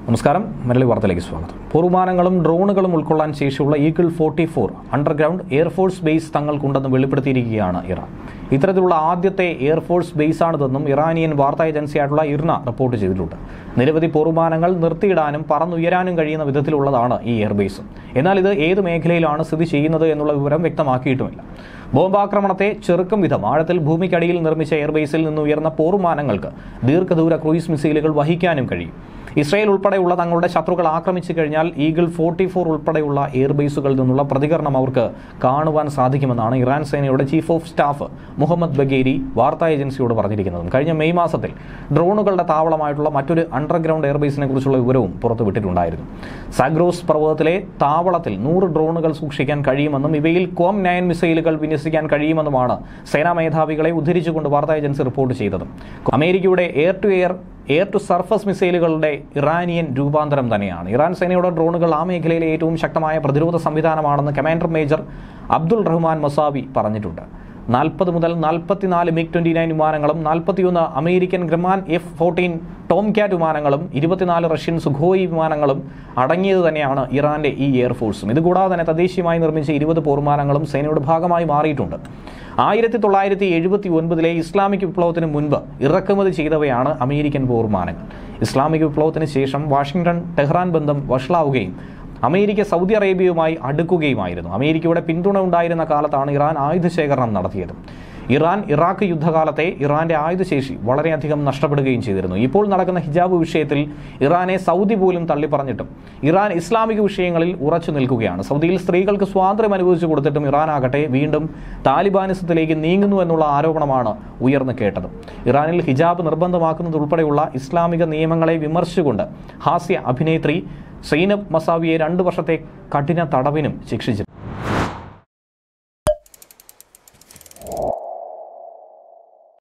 നമസ്കാരം മലയാളി വാർത്തയിലേക്ക് സ്വാഗതം പൂർവ്വമാനങ്ങളും ഡ്രോണുകളും ഉൾക്കൊള്ളാൻ ശേഷിയുള്ള Eagle forty four underground air force base തങ്ങൾക്കുണ്ടെന്ന് വെളിപ്പെടുത്തിയിരിക്കുകയാണ് ഇറാൻ ഇത്തരത്തിലുള്ള ആദ്യത്തെ എയർഫോഴ്സ് ബേസാണിതെന്നും ഇറാനിയൻ വാർത്താ ഏജൻസിയായിട്ടുള്ള ഇർന റിപ്പോർട്ട് ചെയ്തിട്ടുണ്ട് നിരവധി പൂർവ്വമാനങ്ങൾ നിർത്തിയിടാനും പറന്നുയരാനും കഴിയുന്ന വിധത്തിലുള്ളതാണ് ഈ എയർബേസ് എന്നാൽ ഇത് ഏത് മേഖലയിലാണ് സ്ഥിതി ചെയ്യുന്നത് എന്നുള്ള വിവരം വ്യക്തമാക്കിയിട്ടുമില്ല ബോംബാക്രമണത്തെ ചെറുക്കും വിധം ആഴത്തിൽ ഭൂമിക്കടിയിൽ നിർമ്മിച്ച എയർബേസിൽ നിന്ന് ഉയർന്ന പോർവിമാനങ്ങൾക്ക് ദീർഘദൂര ക്രൂയിസ് മിസൈലുകൾ വഹിക്കാനും കഴിയും ഇസ്രായേൽ ഉൾപ്പെടെയുള്ള തങ്ങളുടെ ശത്രുക്കൾ ആക്രമിച്ചു കഴിഞ്ഞാൽ ഈഗിൾ ഫോർട്ടി ഫോർ ഉൾപ്പെടെയുള്ള എയർബേസുകളിൽ നിന്നുള്ള പ്രതികരണം അവർക്ക് കാണുവാൻ സാധിക്കുമെന്നാണ് ഇറാൻ സേനയുടെ chief of staff Mohammad Bagheri വാർത്താ ഏജൻസിയോട് പറഞ്ഞിരിക്കുന്നതും കഴിഞ്ഞ മെയ് മാസത്തിൽ ഡ്രോണുകളുടെ താവളമായിട്ടുള്ള മറ്റൊരു അണ്ടർഗ്രൗണ്ട് എയർബേസിനെ കുറിച്ചുള്ള വിവരവും പുറത്തുവിട്ടിട്ടുണ്ടായിരുന്നു സാഗ്രോസ് പർവ്വതത്തിലെ താവളത്തിൽ നൂറ് ഡ്രോണുകൾ സൂക്ഷിക്കാൻ കഴിയുമെന്നും ഇവയിൽ കോം നയൻ മിസൈലുകൾ വിന്യസിക്കാൻ കഴിയുമെന്നുമാണ് സേനാ മേധാവികളെ ഉദ്ധരിച്ചുകൊണ്ട് വാർത്താ ഏജൻസി റിപ്പോർട്ട് ചെയ്തത് അമേരിക്കയുടെ air to air air to surface മിസൈലുകളുടെ ഇറാനിയൻ രൂപാന്തരം തന്നെയാണ് ഇറാൻ സേനയുടെ ഡ്രോണുകൾ ആ മേഖലയിലെ ഏറ്റവും ശക്തമായ പ്രതിരോധ സംവിധാനമാണെന്ന് commander major Abdul Rahman Mousavi പറഞ്ഞിട്ടുണ്ട് നാൽപ്പത് മുതൽ നാൽപ്പത്തിനാല് മിഗ് ട്വന്റി നയൻ വിമാനങ്ങളും നാൽപ്പത്തിയൊന്ന് American Grumman F fourteen Tomcat വിമാനങ്ങളും ഇരുപത്തിനാല് റഷ്യൻ സുഖോയി വിമാനങ്ങളും അടങ്ങിയത് തന്നെയാണ് ഇറാന്റെ ഈ എയർഫോഴ്സും ഇതുകൂടാതെ തന്നെ തദ്ദേശീയമായി നിർമ്മിച്ച ഇരുപത് പോർവിമാനങ്ങളും സേനയുടെ ഭാഗമായി മാറിയിട്ടുണ്ട് ആയിരത്തി തൊള്ളായിരത്തി എഴുപത്തി ഒൻപതിലെ ഇസ്ലാമിക് വിപ്ലവത്തിന് മുൻപ് ഇറക്കുമതി ചെയ്തവയാണ് അമേരിക്കൻ പോർവിമാനങ്ങൾ ഇസ്ലാമിക് വിപ്ലവത്തിന് ശേഷം വാഷിംഗ്ടൺ ടെഹ്റാൻ ബന്ധം വഷളാവുകയും അമേരിക്ക സൗദി അറേബ്യയുമായി അടുക്കുകയുമായിരുന്നു അമേരിക്കയുടെ പിന്തുണ ഉണ്ടായിരുന്ന കാലത്താണ് ഇറാൻ ആയുധശേഖരണം നടത്തിയത് ഇറാൻ ഇറാഖ് യുദ്ധകാലത്തെ ഇറാന്റെ ആയുധശേഷി വളരെയധികം നഷ്ടപ്പെടുകയും ചെയ്തിരുന്നു ഇപ്പോൾ നടക്കുന്ന ഹിജാബ് വിഷയത്തിൽ ഇറാനെ സൗദി പോലും തള്ളിപ്പറഞ്ഞിട്ടും ഇറാൻ ഇസ്ലാമിക വിഷയങ്ങളിൽ ഉറച്ചു നിൽക്കുകയാണ് സൗദിയിൽ സ്ത്രീകൾക്ക് സ്വാതന്ത്ര്യം അനുവദിച്ചു കൊടുത്തിട്ടും ഇറാൻ ആകട്ടെ വീണ്ടും താലിബാനിസത്തിലേക്ക് നീങ്ങുന്നു എന്നുള്ള ആരോപണമാണ് ഉയർന്നു കേട്ടത് ഇറാനിൽ ഹിജാബ് നിർബന്ധമാക്കുന്നത് ഉൾപ്പെടെയുള്ള ഇസ്ലാമിക നിയമങ്ങളെ വിമർശിച്ചുകൊണ്ട് ഹാസ്യ അഭിനേത്രി സൈനബ് മസാവിയെ രണ്ടു വർഷത്തെ കഠിന തടവിനും ശിക്ഷിച്ചു